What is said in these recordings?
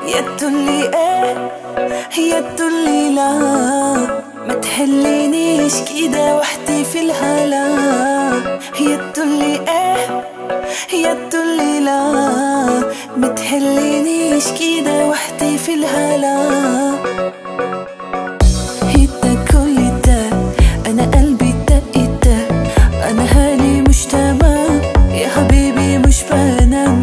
يا تقولي ايه يا تقولي لا ما تحلينيش كده وحدي في الهلا يا تقولي ايه يا تقولي لا ما تحلينيش كده وحدي في الهلا هيدا كل ده انا قلبي دق دق انا هالي مش تمام يا حبيبي مش بنام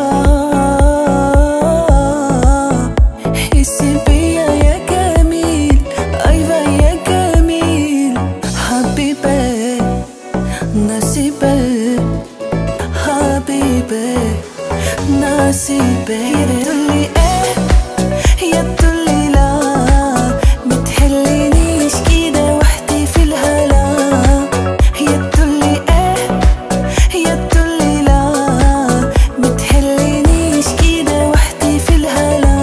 آه حسي بيا يا جميل أيوة يا جميل حبيبي نصيبي حبيبي نصيبي يا تقولي ايه يا تقولي لا متحلينيش كده وحدي في الهلا يا تقولي ايه يا تقولي لا متحلينيش كده وحدي في الهلا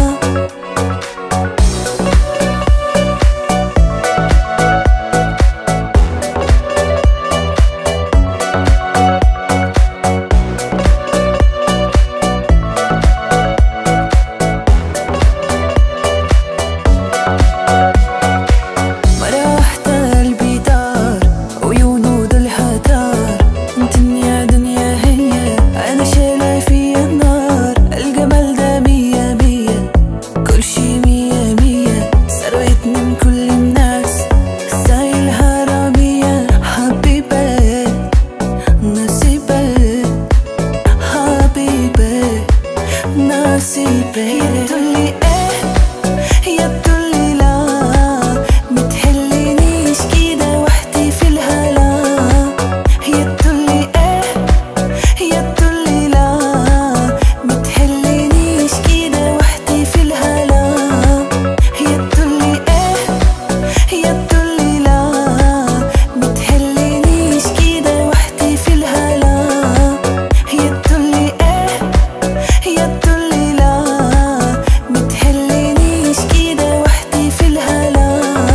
مرة واحدة قلبي دار عيونه دولها دار دنيا دنيا هي أنا شايلة فيا النار الجمال ده مية مية كل شي مية مية سرقتني من كل الناس زي الهرمية حبيبي نصيبي حبيبي نصيبي يا تقولي ايه يا تقولي لا متحلينيش كده وحدي في الهلا يا تقولي ايه يا تقولي لا متحلينيش كده وحدي في الهلا يا تقولي ايه يا تقولي لا متحلينيش كده وحدي في الهلا يا تقولي ايه يا تقولي لا متحلينيش كده وحدي في الهلا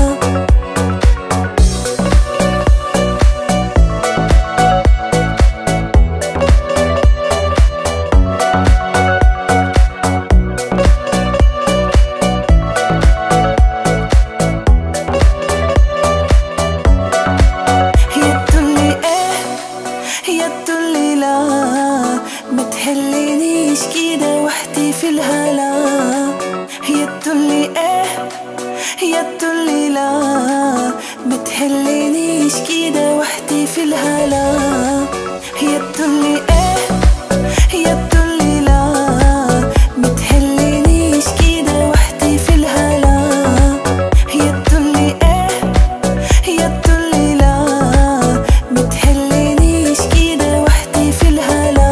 يا تقولي ايه يا تقولي لا ما تحلينيش كده وحدي في الهلا يا تقولي ايه يا تقولي لا ما تحلينيش كده وحدي في الهلا يا تقولي ايه يا تقولي لا ما تحلينيش كده وحدي في الهلا يا تقولي ايه يا تقولي لا متحلينيش كده وحدي في الهلا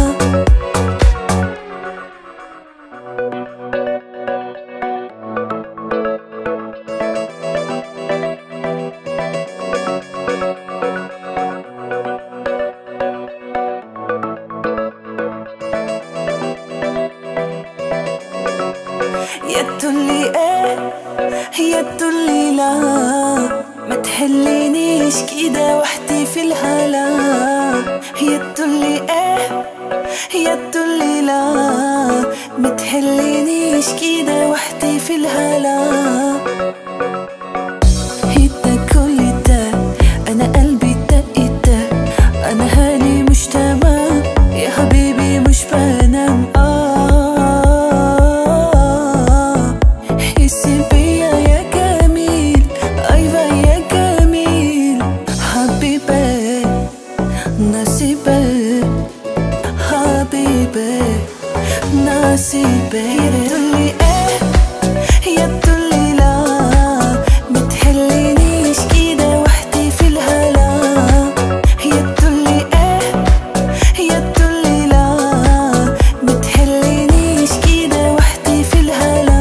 يا تقولي ايه يا تقولي لا ما تحلينيش كده وحدي في الهلا يا تقولي ايه يا تقولي لا ما تحلينيش كده وحدي في الهلا هيدا كل ده انا قلبي دق دق انا هالي مش تمام يا حبيبي مش بنام آه حسي بيا يا جميل أيوة يا جميل حبيبي نصيبي حبيبي نصيبي يا تقولي ايه يا تقولي لا متحلينيش كده وحدي في الهلا يا تقولي ايه يا تقولي لا متحلينيش كده وحدي في الهلا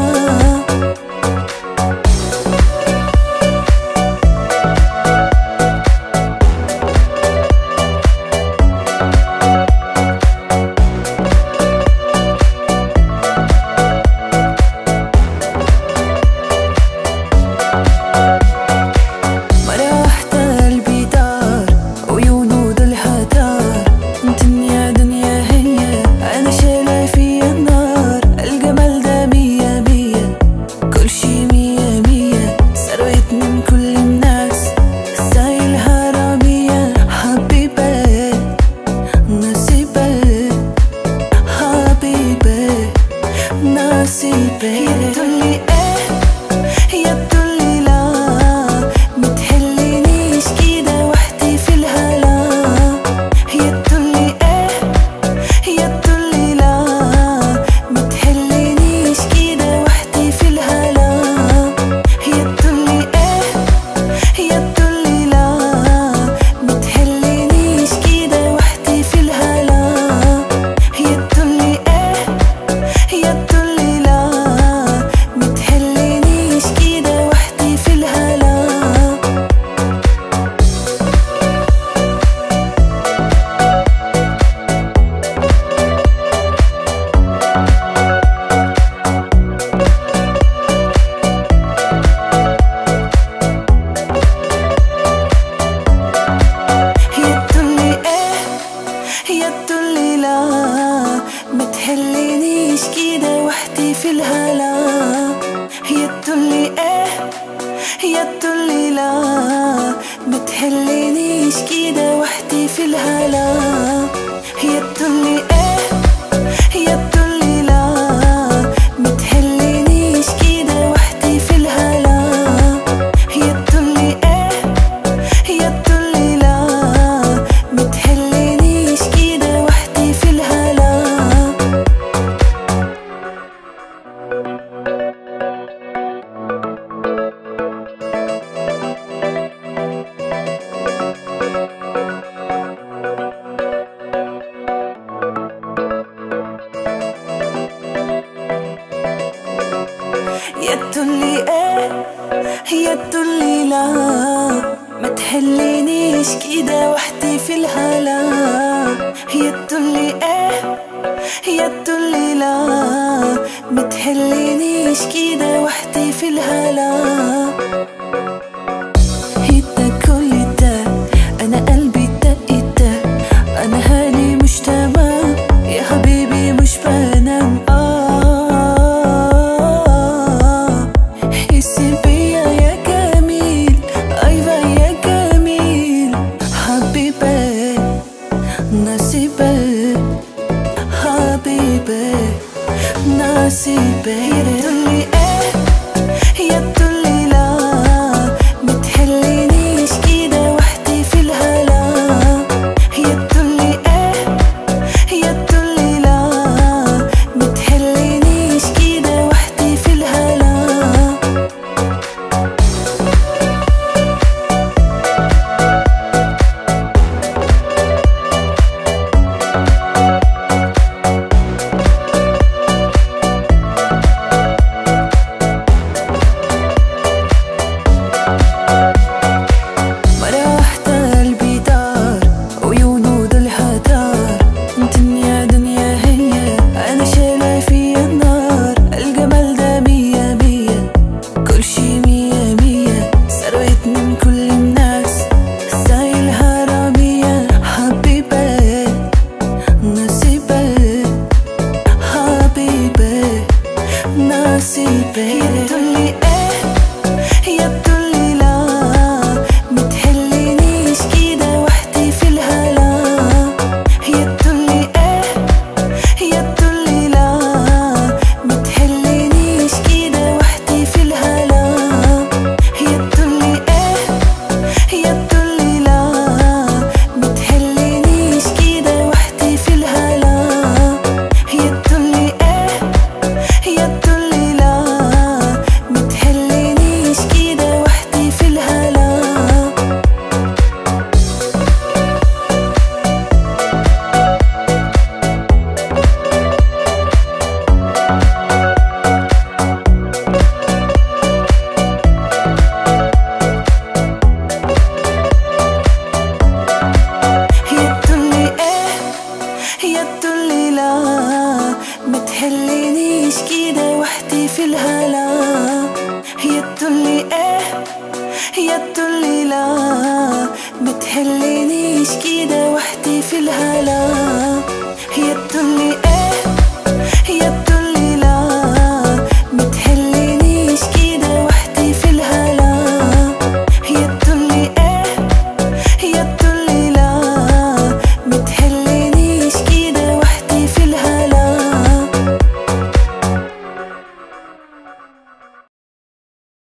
هي تقولي ايه هي تقولي لا متهلينيش كده وحدي في الهلا هي تقولي ايه هي تقولي لا متهلينيش كده وحدي في الهلا هي تقولي ايه هي تقولي لا متهلينيش كده وحدي في الهلا هي تقولي ايه هي تقولي لا متهلينيش كده وحدي في الهلا هي تقولي ايه هي تقولي لا ما تهلينيش كده وحدي في الهلا هي تقولي ايه هي تقولي لا ما تهلينيش كده وحدي في الهلا هي تقولي ايه هي تقولي لا ما تهلينيش كده وحدي في الهلا هي تقولي ايه هي تقولي لا متهلينيش كده وحدي في الهلا يا تقولي ايه هي تقولي لا ما تهلينيش كده وحدي في الهلا هي تقولي ايه هي تقولي لا ما تهلينيش كده وحدي في الهلا هي كل ده انا قلبي دق دق انا هالي مش تمام يا حبيبي مش بنام آه حسي بيا يا جميل أيوة يا جميل حبيبي نصيبي حبيبي نصيبي هي تقولي ايه هي تقولي لا متهلينيش كده وحدي في الهلا هي تقولي ايه هي تقولي لا متهلينيش كده وحدي في الهلا مرة واحدة قلبي دار عيونه دولها دار دنيا دنيا هي أنا شايلة فيا النار الجمال ده مية مية كل شي مية مية سرقتني من كل الناس زي الهرمية حبيبي نصيبي حبيبي نصيبي هي تقولي ايه هي تقولي لا متهلينيش كده وحدي في الهلا هي تقولي ايه هي تقولي لا متهلينيش كده وحدي في الهلا هي تقولي ايه هي تقولي لا متهلينيش كده وحدي في الهلا هي تقولي ايه هي تقولي لا متهلينيش كده وحدي في الهلا هي تقولي ايه هي تقولي لا ما تهلينيش كده وحدي في الهلا هي تقولي ايه هي تقولي لا ما تهلينيش كده وحدي في الهلا